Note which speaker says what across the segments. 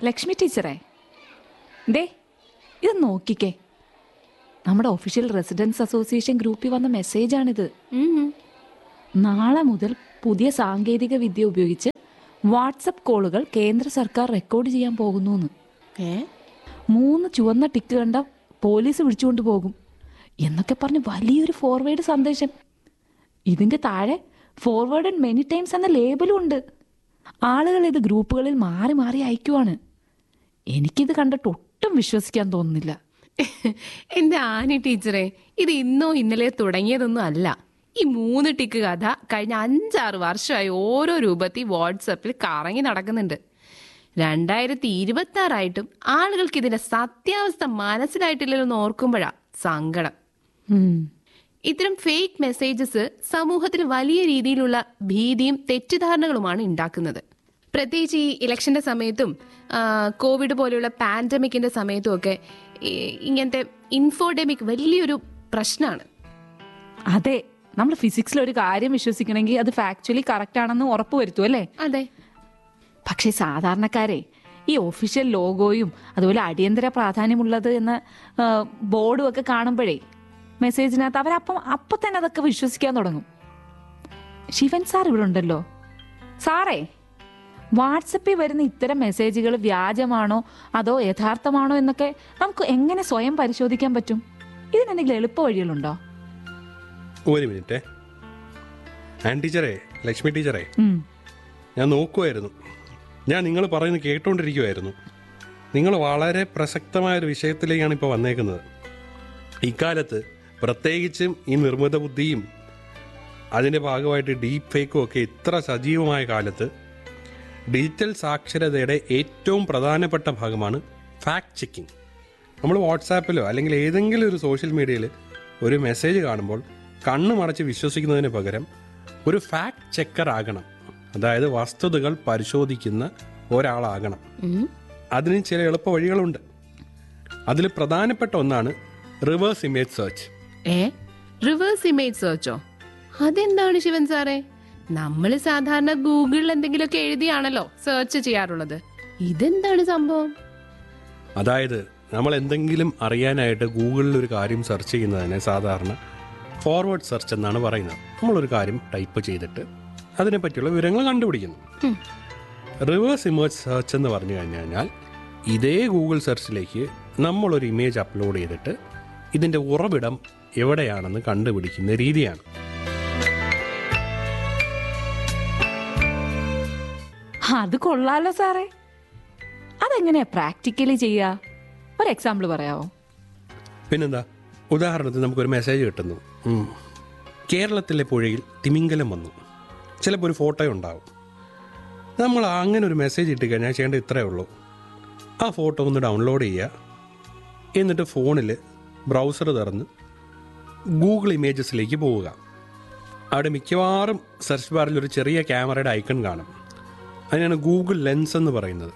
Speaker 1: ലക്ഷ്മി ടീച്ചറേ ദേ ഇത് നോക്കിക്കേ നമ്മുടെ ഒഫീഷ്യൽ റെസിഡൻസ് അസോസിയേഷൻ ഗ്രൂപ്പിൽ വന്ന മെസ്സേജാണിത് നാളെ മുതൽ പുതിയ സാങ്കേതിക വിദ്യ ഉപയോഗിച്ച് വാട്സപ്പ് കോളുകൾ കേന്ദ്ര സർക്കാർ റെക്കോർഡ് ചെയ്യാൻ പോകുന്നു എന്ന്
Speaker 2: ഏ
Speaker 1: മൂന്ന് ചുവന്ന ടിക്ക് കണ്ട പോലീസ് വിളിച്ചുകൊണ്ട് പോകും എന്നൊക്കെ പറഞ്ഞ് വലിയൊരു ഫോർവേഡ് സന്ദേശം ഇതിന്റെ താഴെ ഫോർവേഡ് ആൻഡ് മെനി ടൈംസ് എന്ന ലേബലും ഉണ്ട് ആളുകൾ ഇത് ഗ്രൂപ്പുകളിൽ മാറി മാറി അയക്കുവാണ് എനിക്കിത് കണ്ടിട്ട് ഒട്ടും വിശ്വസിക്കാൻ തോന്നുന്നില്ല
Speaker 2: എന്റെ ആനി ടീച്ചറെ ഇത് ഇന്നോ ഇന്നലെ തുടങ്ങിയതൊന്നും അല്ല ഈ മൂന്ന് ടിക്ക് കഥ കഴിഞ്ഞ അഞ്ചാറ് വർഷമായി ഓരോ രൂപത്തിൽ വാട്സപ്പിൽ കറങ്ങി നടക്കുന്നുണ്ട് രണ്ടായിരത്തി ഇരുപത്തി ആറായിട്ടും ആളുകൾക്ക് ഇതിന്റെ സത്യാവസ്ഥ മനസ്സിലായിട്ടില്ലെന്ന് ഓർക്കുമ്പോഴാ സങ്കടം
Speaker 1: ഉം.
Speaker 2: ഇത്തരം ഫേക്ക് മെസ്സേജസ് സമൂഹത്തിന് വലിയ രീതിയിലുള്ള ഭീതിയും തെറ്റിദ്ധാരണകളുമാണ് ഉണ്ടാക്കുന്നത് പ്രത്യേകിച്ച് ഈ ഇലക്ഷന്റെ സമയത്തും ആ, കോവിഡ് പോലെയുള്ള പാൻഡമിക്കിന്റെ സമയത്തും ഒക്കെ ഈ ഇങ്ങനത്തെ ഇൻഫോഡെമിക് വലിയൊരു പ്രശ്നമാണ്
Speaker 1: അതെ നമ്മൾ ഫിസിക്സിൽ ഒരു കാര്യം വിശ്വസിക്കണമെങ്കിൽ അത് ഫാക്ച്വലി കറക്റ്റ് ആണെന്ന് ഉറപ്പ് വരുത്തും അല്ലേ
Speaker 2: അതെ
Speaker 1: പക്ഷേ സാധാരണക്കാരെ ഈ ഒഫീഷ്യൽ ലോഗോയും അതുപോലെ അടിയന്തര പ്രാധാന്യമുള്ളത് എന്ന ആ, ബോർഡും ഒക്കെ കാണുമ്പോഴേ മെസ്സേജിനകത്ത് അവരപ്പം അപ്പം തന്നെ അതൊക്കെ വിശ്വസിക്കാൻ തുടങ്ങും ശിവൻ സാർ ഇവിടെ ഉണ്ടല്ലോ സാറേ വാട്സപ്പിൽ വരുന്ന ഇത്തരം മെസ്സേജുകൾ വ്യാജമാണോ അതോ യഥാർത്ഥമാണോ എന്നൊക്കെ നമുക്ക് എങ്ങനെ സ്വയം പരിശോധിക്കാൻ പറ്റും ഇതിനെന്തെങ്കിലും എളുപ്പ വഴികളുണ്ടോ
Speaker 3: ഒരു മിനിറ്റ് ആൻ ടീച്ചറേ ലക്ഷ്മി ടീച്ചറേ
Speaker 1: ഉം.
Speaker 3: ഞാൻ നോക്കുമായിരുന്നു ഞാൻ നിങ്ങൾ പറയുന്നത് കേട്ടോണ്ടിരിക്കുമായിരുന്നു നിങ്ങൾ വളരെ പ്രസക്തമായ ഒരു വിഷയത്തിലേക്കാണ് ഇപ്പോൾ വന്നേക്കുന്നത് ഇക്കാലത്ത് പ്രത്യേകിച്ചും ഈ നിർമ്മിത ബുദ്ധിയും അതിൻ്റെ ഭാഗമായിട്ട് ഡീപ് ഫേക്കും ഒക്കെ ഇത്ര സജീവമായ കാലത്ത് ഡിജിറ്റൽ സാക്ഷരതയുടെ ഏറ്റവും പ്രധാനപ്പെട്ട ഭാഗമാണ് ഫാക്ട് ചെക്കിംഗ് നമ്മൾ വാട്സാപ്പിലോ അല്ലെങ്കിൽ ഏതെങ്കിലും ഒരു സോഷ്യൽ മീഡിയയിൽ ഒരു മെസ്സേജ് കാണുമ്പോൾ കണ്ണു മടച്ച് വിശ്വസിക്കുന്നതിന് പകരം ഒരു ഫാക്ട് ചെക്കർ ആകണം അതായത് വസ്തുതകൾ പരിശോധിക്കുന്ന ഒരാളാകണം
Speaker 2: ഉം.
Speaker 3: അതിന് ചില എളുപ്പ വഴികളുണ്ട് അതിൽ പ്രധാനപ്പെട്ട ഒന്നാണ് റിവേഴ്സ് ഇമേജ് സെർച്ച്
Speaker 2: ഏ റിവേഴ്സ് ഇമേജ് സെർച്ചോ അതെന്താണ് ശിവൻ സാറേ നമ്മൾ സാധാരണ ഗൂഗിളിൽ എന്തെങ്കിലുമൊക്കെ എഴുതിയാണല്ലോ സെർച്ച് ചെയ്യാറുള്ളത് ഇതെന്താണ് സംഭവം
Speaker 3: അതായത് നമ്മൾ എന്തെങ്കിലും അറിയാനായിട്ട് ഗൂഗിളിൽ ഒരു കാര്യം സെർച്ച് ചെയ്യുന്നതിനെ സാധാരണ ഫോർവേഡ് സെർച്ച് എന്നാണ് പറയുന്നത് നമ്മളൊരു കാര്യം ടൈപ്പ് ചെയ്തിട്ട് അതിനെപ്പറ്റിയുള്ള വിവരങ്ങൾ കണ്ടുപിടിക്കുന്നു റിവേഴ്സ് ഇമേജ് സെർച്ച് എന്ന് പറഞ്ഞു കഴിഞ്ഞു കഴിഞ്ഞാൽ ഇതേ ഗൂഗിൾ സെർച്ചിലേക്ക് നമ്മളൊരു ഇമേജ് അപ്ലോഡ് ചെയ്തിട്ട് ഇതിൻ്റെ ഉറവിടം എവിടെയാണെന്ന് കണ്ടുപിടിക്കുന്ന രീതിയാണ്
Speaker 1: അത് കൊള്ളാലോ സാറേ അതെങ്ങനെയാ പ്രാക്ടിക്കലി ചെയ്യുക ഒരു എക്സാമ്പിൾ പറയാവോ
Speaker 3: പിന്നെന്താ ഉദാഹരണത്തിന് നമുക്കൊരു മെസ്സേജ് കിട്ടുന്നു ഉം. കേരളത്തിലെ പുഴയിൽ തിമിംഗലം വന്നു ചിലപ്പോൾ ഒരു ഫോട്ടോ ഉണ്ടാവും നമ്മൾ അങ്ങനെ ഒരു മെസ്സേജ് ഇട്ട് കഴിഞ്ഞാൽ ചെയ്യേണ്ട ഇത്രയേ ഉള്ളൂ ആ ഫോട്ടോ ഒന്ന് ഡൗൺലോഡ് ചെയ്യുക എന്നിട്ട് ഫോണിൽ ബ്രൗസർ തുറന്ന് ഗൂഗിൾ ഇമേജസിലേക്ക് പോവുക അവിടെ മിക്കവാറും സെർച്ച് ബാറിൽ ഒരു ചെറിയ ക്യാമറയുടെ ഐക്കൺ കാണും അതിനാണ് ഗൂഗിൾ ലെൻസ് എന്ന് പറയുന്നത്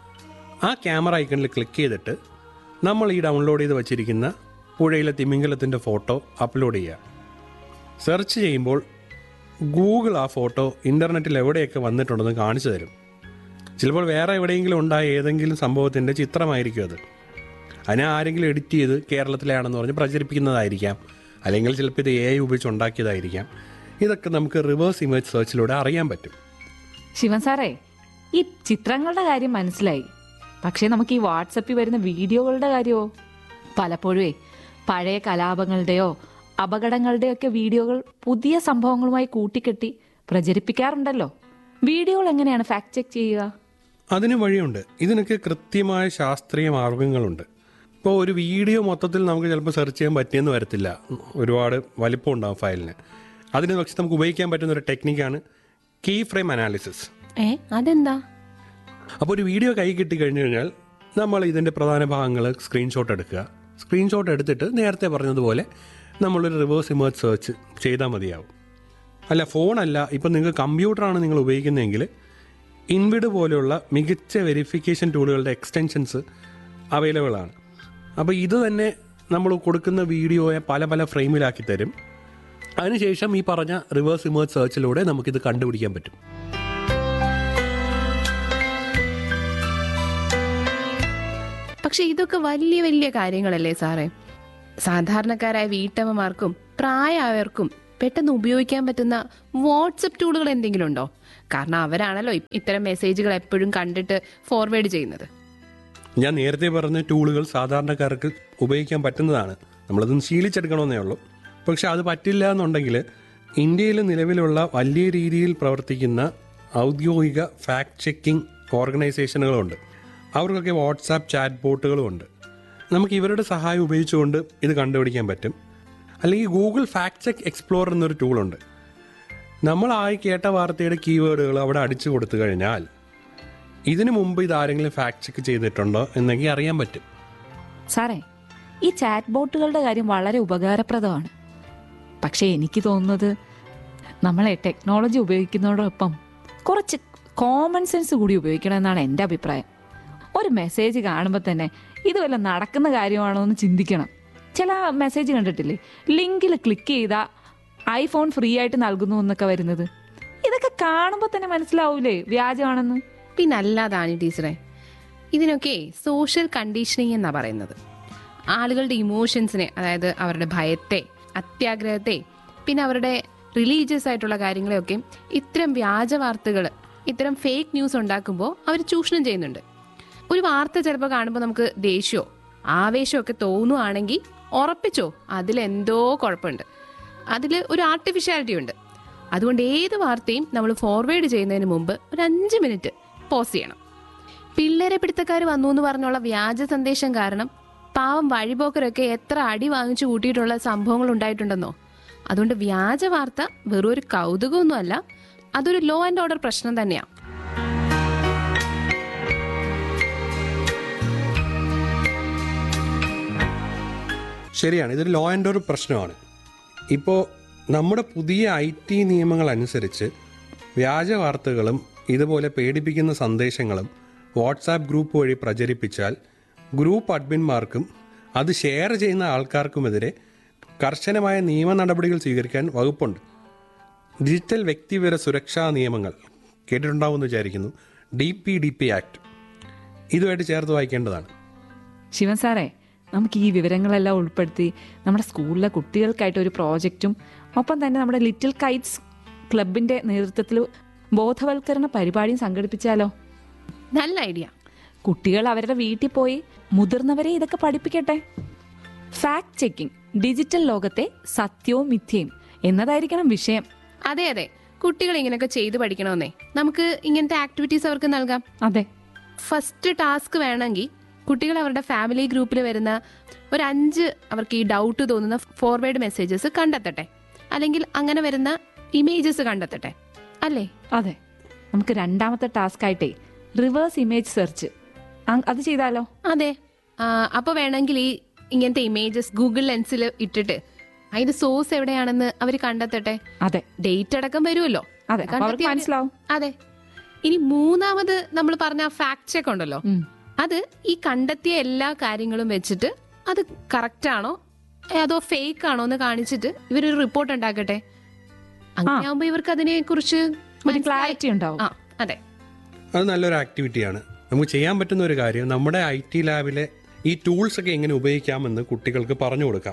Speaker 3: ആ ക്യാമറ ഐക്കണിൽ ക്ലിക്ക് ചെയ്തിട്ട് നമ്മൾ ഈ ഡൗൺലോഡ് ചെയ്ത് വച്ചിരിക്കുന്ന പുഴയിലെ തിമിംഗലത്തിൻ്റെ ഫോട്ടോ അപ്ലോഡ് ചെയ്യുക സെർച്ച് ചെയ്യുമ്പോൾ ഗൂഗിൾ ആ ഫോട്ടോ ഇൻ്റർനെറ്റിൽ എവിടെയൊക്കെ വന്നിട്ടുണ്ടെന്ന് കാണിച്ചു തരും ചിലപ്പോൾ വേറെ എവിടെയെങ്കിലും ഉണ്ടായ ഏതെങ്കിലും സംഭവത്തിൻ്റെ ചിത്രമായിരിക്കും അത് അതിനെ ആരെങ്കിലും എഡിറ്റ് ചെയ്ത് കേരളത്തിലാണെന്ന് പറഞ്ഞ് പ്രചരിപ്പിക്കുന്നതായിരിക്കാം അല്ലെങ്കിൽ ചിലപ്പോൾ ഇത് എ ഐ ഉപയോഗിച്ച് ഉണ്ടാക്കിയതായിരിക്കാം ഇതൊക്കെ നമുക്ക് റിവേഴ്സ് ഇമേജ് സെർച്ചിലൂടെ അറിയാൻ പറ്റും
Speaker 1: ശിവൻ സാറേ ഈ ചിത്രങ്ങളുടെ കാര്യം മനസ്സിലായി പക്ഷേ നമുക്ക് ഈ വാട്സപ്പിൽ വരുന്ന വീഡിയോകളുടെ കാര്യമോ പലപ്പോഴേ പഴയ കലാപങ്ങളുടെയോ അപകടങ്ങളുടെയോ ഒക്കെ വീഡിയോകൾ പുതിയ സംഭവങ്ങളുമായി കൂട്ടിക്കെട്ടി പ്രചരിപ്പിക്കാറുണ്ടല്ലോ വീഡിയോകൾ എങ്ങനെയാണ് ഫാക്ട് ചെക്ക് ചെയ്യുക
Speaker 3: അതിന് വഴിയുണ്ട് ഇതിനൊക്കെ കൃത്യമായ ശാസ്ത്രീയ മാർഗങ്ങളുണ്ട് ഇപ്പോൾ ഒരു വീഡിയോ മൊത്തത്തിൽ നമുക്ക് ചിലപ്പോൾ സെർച്ച് ചെയ്യാൻ പറ്റിയെന്ന് വരത്തില്ല ഒരുപാട് വലിപ്പം ഉണ്ടാവും ഫയലിന് അതിന് പക്ഷെ നമുക്ക് ഉപയോഗിക്കാൻ പറ്റുന്ന ഒരു ടെക്നിക്കാണ് കീ ഫ്രെയിം അനാലിസിസ്
Speaker 2: ഏ അതെന്താ
Speaker 3: അപ്പോൾ ഒരു വീഡിയോ കൈ കിട്ടി കഴിഞ്ഞു കഴിഞ്ഞാൽ നമ്മൾ ഇതിൻ്റെ പ്രധാന ഭാഗങ്ങൾ സ്ക്രീൻഷോട്ട് എടുക്കുക സ്ക്രീൻഷോട്ട് എടുത്തിട്ട് നേരത്തെ പറഞ്ഞതുപോലെ നമ്മളൊരു റിവേഴ്സ് ഇമേജ് സെർച്ച് ചെയ്താൽ മതിയാവും അല്ല ഫോണല്ല ഇപ്പം നിങ്ങൾക്ക് കമ്പ്യൂട്ടറാണ് നിങ്ങൾ ഉപയോഗിക്കുന്നതെങ്കിൽ ഇൻവിഡ് പോലെയുള്ള മികച്ച വെരിഫിക്കേഷൻ ടൂളുകളുടെ എക്സ്റ്റൻഷൻസ് അവൈലബിൾ ആണ് അപ്പോൾ ഇത് തന്നെ നമ്മൾ കൊടുക്കുന്ന വീഡിയോയെ പല പല ഫ്രെയിമിലാക്കി തരും അതിനുശേഷം ഈ പറഞ്ഞ റിവേഴ്സ് ഇമേജ് സെർച്ചിലൂടെ നമുക്കിത് കണ്ടുപിടിക്കാൻ പറ്റും
Speaker 2: പക്ഷെ ഇതൊക്കെ വലിയ വലിയ കാര്യങ്ങളല്ലേ സാറേ സാധാരണക്കാരായ വീട്ടമ്മമാർക്കും പ്രായമായവർക്കും പെട്ടെന്ന് ഉപയോഗിക്കാൻ പറ്റുന്ന വാട്സപ്പ് ടൂളുകൾ എന്തെങ്കിലും ഉണ്ടോ കാരണം അവരാണല്ലോ ഇ- ഇത്തരം മെസ്സേജുകൾ എപ്പോഴും കണ്ടിട്ട് ഫോർവേഡ് ചെയ്യുന്നത്
Speaker 3: ഞാൻ നേരത്തെ പറഞ്ഞ ടൂളുകൾ സാധാരണക്കാർക്ക് ഉപയോഗിക്കാൻ പറ്റുന്നതാണ് നമ്മളതൊന്ന് ശീലിച്ചെടുക്കണമെന്നേ ഉള്ളൂ പക്ഷെ അത് പറ്റില്ല എന്നുണ്ടെങ്കിൽ ഇന്ത്യയിൽ നിലവിലുള്ള വലിയ രീതിയിൽ പ്രവർത്തിക്കുന്ന ഔദ്യോഗിക ഫാക്ട് ചെക്കിംഗ് ഓർഗനൈസേഷനുകളുണ്ട് അവർക്കൊക്കെ വാട്സാപ്പ് ചാറ്റ് ബോട്ടുകളുമുണ്ട് നമുക്ക് ഇവരുടെ സഹായം ഉപയോഗിച്ചുകൊണ്ട് ഇത് കണ്ടുപിടിക്കാൻ പറ്റും അല്ലെങ്കിൽ ഗൂഗിൾ ഫാക്ട് ചെക്ക് എക്സ്പ്ലോർ എന്നൊരു ടൂളുണ്ട് നമ്മളായി കേട്ട വാർത്തയുടെ കീവേഡുകൾ അവിടെ അടിച്ചു കൊടുത്തു കഴിഞ്ഞാൽ ഇതിനു മുമ്പ് ഇത് ആരെങ്കിലും ഫാക്ട് ചെക്ക് ചെയ്തിട്ടുണ്ടോ എന്നെങ്കിൽ അറിയാൻ പറ്റും
Speaker 1: സാറേ ഈ ചാറ്റ് ബോട്ടുകളുടെ കാര്യം വളരെ ഉപകാരപ്രദമാണ് പക്ഷേ എനിക്ക് തോന്നുന്നത് നമ്മളെ ടെക്നോളജി ഉപയോഗിക്കുന്നതോടൊപ്പം കുറച്ച് കോമൺ സെൻസ് കൂടി ഉപയോഗിക്കണം എന്നാണ് എൻ്റെ അഭിപ്രായം ഒരു മെസ്സേജ് കാണുമ്പോൾ തന്നെ ഇത് വല്ല നടക്കുന്ന കാര്യമാണോ എന്ന് ചിന്തിക്കണം ചില മെസ്സേജ് കണ്ടിട്ടില്ലേ ലിങ്കിൽ ക്ലിക്ക് ചെയ്താൽ ഐഫോൺ ഫ്രീ ആയിട്ട് നൽകുന്നു എന്നൊക്കെ വരുന്നത് ഇതൊക്കെ കാണുമ്പോൾ തന്നെ മനസ്സിലാവൂലേ വ്യാജമാണെന്ന്
Speaker 2: പിന്നെ അല്ലാതാണ് ടീച്ചറെ ഇതിനൊക്കെ സോഷ്യൽ കണ്ടീഷനിങ് എന്നാ പറയുന്നത് ആളുകളുടെ ഇമോഷൻസിനെ അതായത് അവരുടെ ഭയത്തെ അത്യാഗ്രഹത്തെ പിന്നെ അവരുടെ റിലീജിയസ് ആയിട്ടുള്ള കാര്യങ്ങളെയൊക്കെ ഇത്തരം വ്യാജ വാർത്തകൾ ഇത്തരം ഫേക്ക് ന്യൂസ് ഉണ്ടാക്കുമ്പോൾ അവർ ചൂഷണം ചെയ്യുന്നുണ്ട് ഒരു വാർത്ത ചിലപ്പോൾ കാണുമ്പോൾ നമുക്ക് ദേഷ്യമോ ആവേശമോ ഒക്കെ തോന്നുവാണെങ്കിൽ ഉറപ്പിച്ചോ അതിലെന്തോ കുഴപ്പമുണ്ട് അതിൽ ഒരു ആർട്ടിഫിഷ്യാലിറ്റി ഉണ്ട് അതുകൊണ്ട് ഏത് വാർത്തയും നമ്മൾ ഫോർവേഡ് ചെയ്യുന്നതിന് മുമ്പ് ഒരു അഞ്ച് മിനിറ്റ് പോസ് ചെയ്യണം പിള്ളേരെ പിടുത്തക്കാർ വന്നു എന്ന് പറഞ്ഞുള്ള വ്യാജ സന്ദേശം കാരണം പാവം വഴിപോക്കരൊക്കെ എത്ര അടി വാങ്ങിച്ചു കൂട്ടിയിട്ടുള്ള സംഭവങ്ങൾ ഉണ്ടായിട്ടുണ്ടെന്നോ അതുകൊണ്ട് വ്യാജ വാർത്ത വെറും ഒരു കൗതുകമൊന്നുമല്ല അതൊരു ലോ ആൻഡ് ഓർഡർ പ്രശ്നം തന്നെയാണ്
Speaker 3: ശരിയാണ് ഇതൊരു ലോ ആൻഡ് ഓർഡർ പ്രശ്നമാണ് ഇപ്പോൾ നമ്മുടെ പുതിയ ഐ ടി നിയമങ്ങൾ അനുസരിച്ച് വ്യാജ വാർത്തകളും ഇതുപോലെ പേടിപ്പിക്കുന്ന സന്ദേശങ്ങളും വാട്സാപ്പ് ഗ്രൂപ്പ് വഴി പ്രചരിപ്പിച്ചാൽ ഗ്രൂപ്പ് അഡ്മിന്മാർക്കും അത് ഷെയർ ചെയ്യുന്ന ആൾക്കാർക്കുമെതിരെ കർശനമായ നിയമ നടപടികൾ സ്വീകരിക്കാൻ വകുപ്പുണ്ട് ഡിജിറ്റൽ വ്യക്തിവിവര സുരക്ഷാ നിയമങ്ങൾ കേട്ടിട്ടുണ്ടാവുമെന്ന് വിചാരിക്കുന്നു D P D P act ഇതുമായിട്ട് ചേർത്ത് വായിക്കേണ്ടതാണ്
Speaker 1: ശിവൻ സാറേ നമുക്ക് ഈ വിവരങ്ങളെല്ലാം ഉൾപ്പെടുത്തി നമ്മുടെ സ്കൂളിലെ കുട്ടികൾക്കായിട്ട് ഒരു പ്രോജക്റ്റും ഒപ്പം തന്നെ നമ്മുടെ ലിറ്റിൽ കൈറ്റ്സ് ക്ലബിന്റെ നേതൃത്വത്തിൽ ബോധവൽക്കരണ പരിപാടിയും സംഘടിപ്പിച്ചാലോ
Speaker 2: നല്ല ഐഡിയ
Speaker 1: കുട്ടികൾ അവരുടെ വീട്ടിൽ പോയി മുതിർന്നവരെ ഇതൊക്കെ പഠിപ്പിക്കട്ടെ ഫാക്ട് ചെക്കിംഗ് ഡിജിറ്റൽ ലോകത്തെ സത്യവും മിഥ്യയും എന്നതായിരിക്കണം വിഷയം
Speaker 2: അതെ അതെ കുട്ടികൾ ഇങ്ങനെയൊക്കെ ചെയ്തു പഠിക്കണമെന്നേ നമുക്ക് ഇങ്ങനത്തെ ആക്ടിവിറ്റീസ് അവർക്ക് നൽകാം
Speaker 1: അതെ
Speaker 2: ഫസ്റ്റ് ടാസ്ക് വേണമെങ്കിൽ കുട്ടികൾ അവരുടെ ഫാമിലി ഗ്രൂപ്പിൽ വരുന്ന ഒരു അഞ്ച് അവർക്ക് ഈ ഡൗട്ട് തോന്നുന്ന ഫോർവേഡ് മെസ്സേജസ് കണ്ടെത്തട്ടെ അല്ലെങ്കിൽ അങ്ങനെ വരുന്ന ഇമേജസ് കണ്ടെത്തട്ടെ അല്ലേ
Speaker 1: അതെ നമുക്ക് രണ്ടാമത്തെ ടാസ്ക് ആയിട്ടേ റിവേഴ്സ് ഇമേജ് സെർച്ച് അത് ചെയ്താലോ
Speaker 2: അതെ ആ, അപ്പൊ വേണമെങ്കിൽ ഈ ഇങ്ങനത്തെ ഇമേജസ് ഗൂഗിൾ ലെൻസിൽ ഇട്ടിട്ട് അതിന്റെ സോഴ്സ് എവിടെയാണെന്ന് അവർ കണ്ടെത്തട്ടെ
Speaker 1: അതെ
Speaker 2: ഡേറ്റ് അടക്കം വരുമല്ലോ
Speaker 1: അതെ അപ്പൊ അവർക്ക്
Speaker 2: കണ്ടെത്തി അവര്-
Speaker 1: മനസ്സിലാവും
Speaker 2: അതെ ഇനി മൂന്നാമത് നമ്മൾ പറഞ്ഞ ഫാക്ട് ചെക്ക് ഉണ്ടല്ലോ
Speaker 1: ഉം.
Speaker 2: അത് ഈ കണ്ടെത്തിയ എല്ലാ കാര്യങ്ങളും വെച്ചിട്ട് അത് കറക്റ്റ് ആണോ അതോ ഫേക്ക് ആണോ എന്ന് കാണിച്ചിട്ട് ഇവരൊരു റിപ്പോർട്ട് ഉണ്ടാക്കട്ടെ അങ്ങനെ ആവുമ്പോ ഇവർക്ക് അതിനെ കുറിച്ച്
Speaker 1: ഒരു ക്ലാരിറ്റി ഉണ്ടാവും
Speaker 2: ആ അതെ
Speaker 3: അത് നല്ലൊരു ആക്ടിവിറ്റിയാണ് നമുക്ക് ചെയ്യാൻ പറ്റുന്ന ഒരു കാര്യം നമ്മുടെ ഐ ടി ലാബിലെ ഈ ടൂൾസ് ഒക്കെ എങ്ങനെ ഉപയോഗിക്കാമെന്ന് കുട്ടികൾക്ക് പറഞ്ഞു കൊടുക്കാം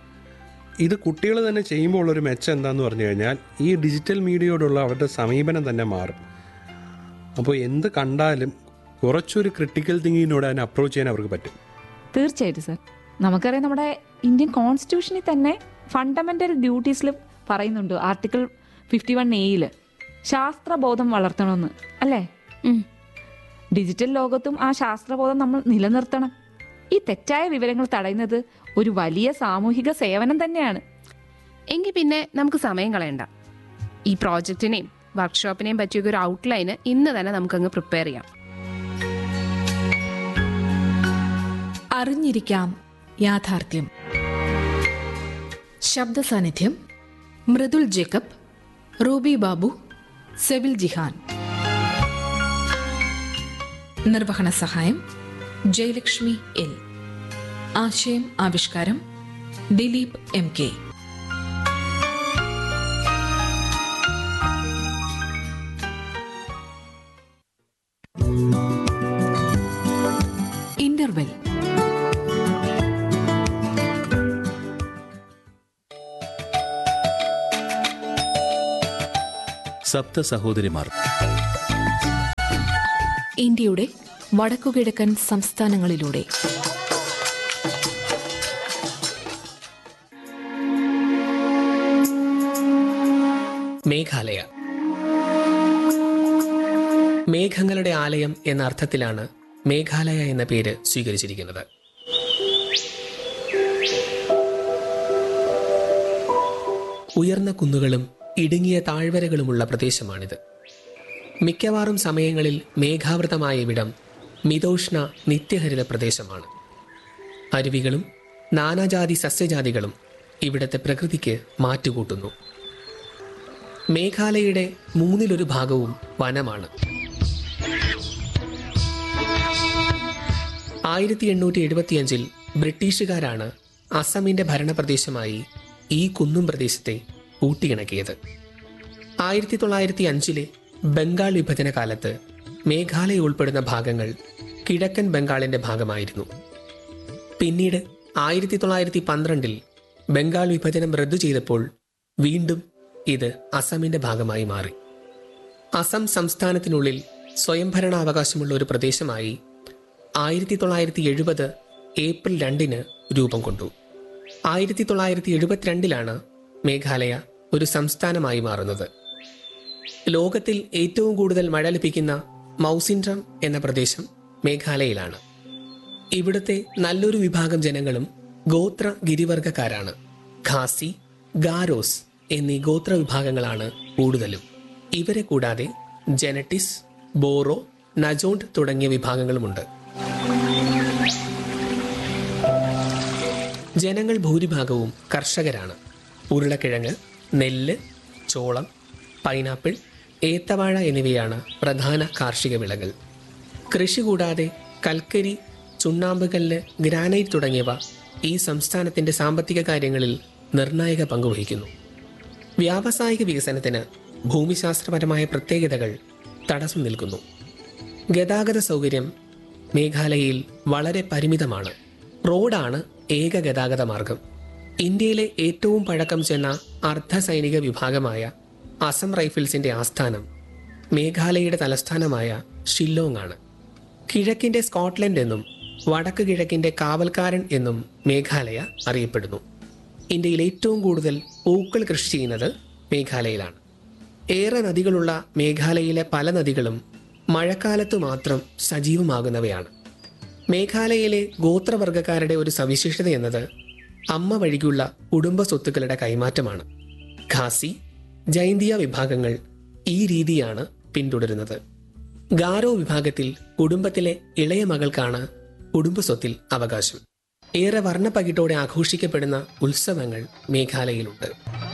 Speaker 3: ഇത് കുട്ടികൾ തന്നെ ചെയ്യുമ്പോൾ ഉള്ളൊരു മെച്ചം എന്താന്ന് പറഞ്ഞു കഴിഞ്ഞാൽ ഈ ഡിജിറ്റൽ മീഡിയയോടുള്ള അവരുടെ സമീപനം തന്നെ മാറും അപ്പോൾ എന്ത് കണ്ടാലും കുറച്ചൊരു ക്രിട്ടിക്കൽ തിങ്കിങ്ങിനോട് അതിനെ അപ്രോച്ച് ചെയ്യാൻ അവർക്ക് പറ്റും
Speaker 1: തീർച്ചയായിട്ടും സർ നമുക്കറിയാം നമ്മുടെ ഇന്ത്യൻ കോൺസ്റ്റിറ്റ്യൂഷനിൽ തന്നെ ഫണ്ടമെന്റൽ ഡ്യൂട്ടീസിൽ പറയുന്നുണ്ട് ആർട്ടിക്കിൾ ഫിഫ്റ്റി വൺ എയിൽ ശാസ്ത്രബോധം വളർത്തണമെന്ന് അല്ലേ
Speaker 2: ഉം.
Speaker 1: ഡിജിറ്റൽ ലോകത്തും ആ ശാസ്ത്രബോധം നമ്മൾ നിലനിർത്തണം ഈ തെറ്റായ വിവരങ്ങൾ തടയുന്നത് ഒരു വലിയ സാമൂഹിക സേവനം തന്നെയാണ്
Speaker 2: എങ്കിൽ പിന്നെ നമുക്ക് സമയം കളയണ്ട ഈ പ്രോജക്റ്റിനെയും വർക്ക്ഷോപ്പിനെയും പറ്റിയൊക്കെ ഒരു ഔട്ട്ലൈന് ഇന്ന് തന്നെ നമുക്കങ്ങ് പ്രിപ്പയർ ചെയ്യാം
Speaker 4: അറിഞ്ഞിരിക്കാം യാഥാർത്ഥ്യം ശബ്ദ സാന്നിധ്യം മൃദുൽ ജേക്കബ് റൂബി ബാബു സെവിൽ ജിഹാൻ നിർവഹണ സഹായം ജയലക്ഷ്മി എൽ ആശയം ആവിഷ്കാരം ദിലീപ് എം കെ ഇന്റർവെൽ
Speaker 5: സപ്ത സഹോദരിമാർ
Speaker 6: ഇന്ത്യയുടെ വടക്കുകിഴക്കൻ സംസ്ഥാനങ്ങളിലൂടെ
Speaker 7: മേഘാലയ മേഘങ്ങളുടെ ആലയം എന്ന അർത്ഥത്തിലാണ് മേഘാലയ എന്ന പേര് സ്വീകരിച്ചിരിക്കുന്നത് ഉയർന്ന കുന്നുകളും ഇടുങ്ങിയ താഴ്വരകളുമുള്ള പ്രദേശമാണിത് മിക്കവാറും സമയങ്ങളിൽ മേഘാവൃതമായ ഇവിടം മിതോഷ്ണ നിത്യഹരിത പ്രദേശമാണ് അരുവികളും നാനാജാതി സസ്യജാതികളും ഇവിടത്തെ പ്രകൃതിക്ക് മാറ്റുകൂട്ടുന്നു മേഘാലയയുടെ മൂന്നിലൊരു ഭാഗവും വനമാണ് ആയിരത്തി എണ്ണൂറ്റി എഴുപത്തിയഞ്ചിൽ ബ്രിട്ടീഷുകാരാണ് അസമിന്റെ ഭരണപ്രദേശമായി ഈ കുന്നും പ്രദേശത്തെ കൂട്ടിയിണക്കിയത് ആയിരത്തി തൊള്ളായിരത്തി അഞ്ചിലെ ബംഗാൾ വിഭജന കാലത്ത് മേഘാലയ ഉൾപ്പെടുന്ന ഭാഗങ്ങൾ കിഴക്കൻ ബംഗാളിന്റെ ഭാഗമായിരുന്നു പിന്നീട് ആയിരത്തി തൊള്ളായിരത്തി പന്ത്രണ്ടിൽ ബംഗാൾ വിഭജനം റദ്ദു ചെയ്തപ്പോൾ വീണ്ടും ഇത് അസമിന്റെ ഭാഗമായി മാറി അസം സംസ്ഥാനത്തിനുള്ളിൽ സ്വയംഭരണാവകാശമുള്ള ഒരു പ്രദേശമായി ആയിരത്തി തൊള്ളായിരത്തി എഴുപത് ഏപ്രിൽ രണ്ടിന് രൂപം കൊണ്ടു ആയിരത്തി തൊള്ളായിരത്തി എഴുപത്തിരണ്ടിലാണ് മേഘാലയ ഒരു സംസ്ഥാനമായി മാറുന്നത് ലോകത്തിൽ ഏറ്റവും കൂടുതൽ മഴ ലഭിക്കുന്ന മൗസിൻഡ്രം എന്ന പ്രദേശം മേഘാലയയിലാണ് ഇവിടുത്തെ നല്ലൊരു വിഭാഗം ജനങ്ങളും ഗോത്ര ഗിരിവർഗക്കാരാണ് ഖാസി ഗാരോസ് എന്നീ ഗോത്ര വിഭാഗങ്ങളാണ് കൂടുതലും ഇവരെ കൂടാതെ ജനറ്റിസ് ബോറോ നജോണ്ട് തുടങ്ങിയ വിഭാഗങ്ങളുമുണ്ട് ജനങ്ങൾ ഭൂരിഭാഗവും കർഷകരാണ് ഉരുളക്കിഴങ്ങ് നെല്ല് ചോളം പൈനാപ്പിൾ ഏത്തവാഴ എന്നിവയാണ് പ്രധാന കാർഷിക വിളകൾ കൃഷി കൂടാതെ കൽക്കരി ചുണ്ണാമ്പുകല്ല് ഗ്രാനൈറ്റ് തുടങ്ങിയവ ഈ സംസ്ഥാനത്തിന്റെ സാമ്പത്തിക കാര്യങ്ങളിൽ നിർണായക പങ്കുവഹിക്കുന്നു വ്യാവസായിക വികസനത്തിന് ഭൂമിശാസ്ത്രപരമായ പ്രത്യേകതകൾ തടസ്സം നിൽക്കുന്നു ഗതാഗത സൗകര്യം മേഘാലയയിൽ വളരെ പരിമിതമാണ് റോഡാണ് ഏക ഗതാഗത മാർഗം ഇന്ത്യയിലെ ഏറ്റവും പഴക്കം ചെന്ന അർദ്ധ സൈനിക വിഭാഗമായ അസം റൈഫിൾസിന്റെ ആസ്ഥാനം മേഘാലയയുടെ തലസ്ഥാനമായ ഷില്ലോങ് ആണ് കിഴക്കിന്റെ സ്കോട്ട്ലൻഡ് എന്നും വടക്ക് കിഴക്കിന്റെ കാവൽക്കാരൻ എന്നും മേഘാലയ അറിയപ്പെടുന്നു ഇന്ത്യയിൽ ഏറ്റവും കൂടുതൽ പൂക്കൾ കൃഷി ചെയ്യുന്നത് മേഘാലയയിലാണ് ഏറെ നദികളുള്ള മേഘാലയയിലെ പല നദികളും മഴക്കാലത്ത് മാത്രം സജീവമാകുന്നവയാണ് മേഘാലയയിലെ ഗോത്രവർഗക്കാരുടെ ഒരു സവിശേഷത എന്നത് അമ്മ വഴിക്കുള്ള കുടുംബ സ്വത്തുക്കളുടെ കൈമാറ്റമാണ് ഖാസി ജൈന്തിയ വിഭാഗങ്ങൾ ഈ രീതിയാണ് പിന്തുടരുന്നത് ഗാരോ വിഭാഗത്തിൽ കുടുംബത്തിലെ ഇളയ മകൾക്കാണ് കുടുംബസ്വത്തിൽ അവകാശം ഏറെ വർണ്ണപ്പകിട്ടോടെ ആഘോഷിക്കപ്പെടുന്ന ഉത്സവങ്ങൾ മേഘാലയയിലുണ്ട്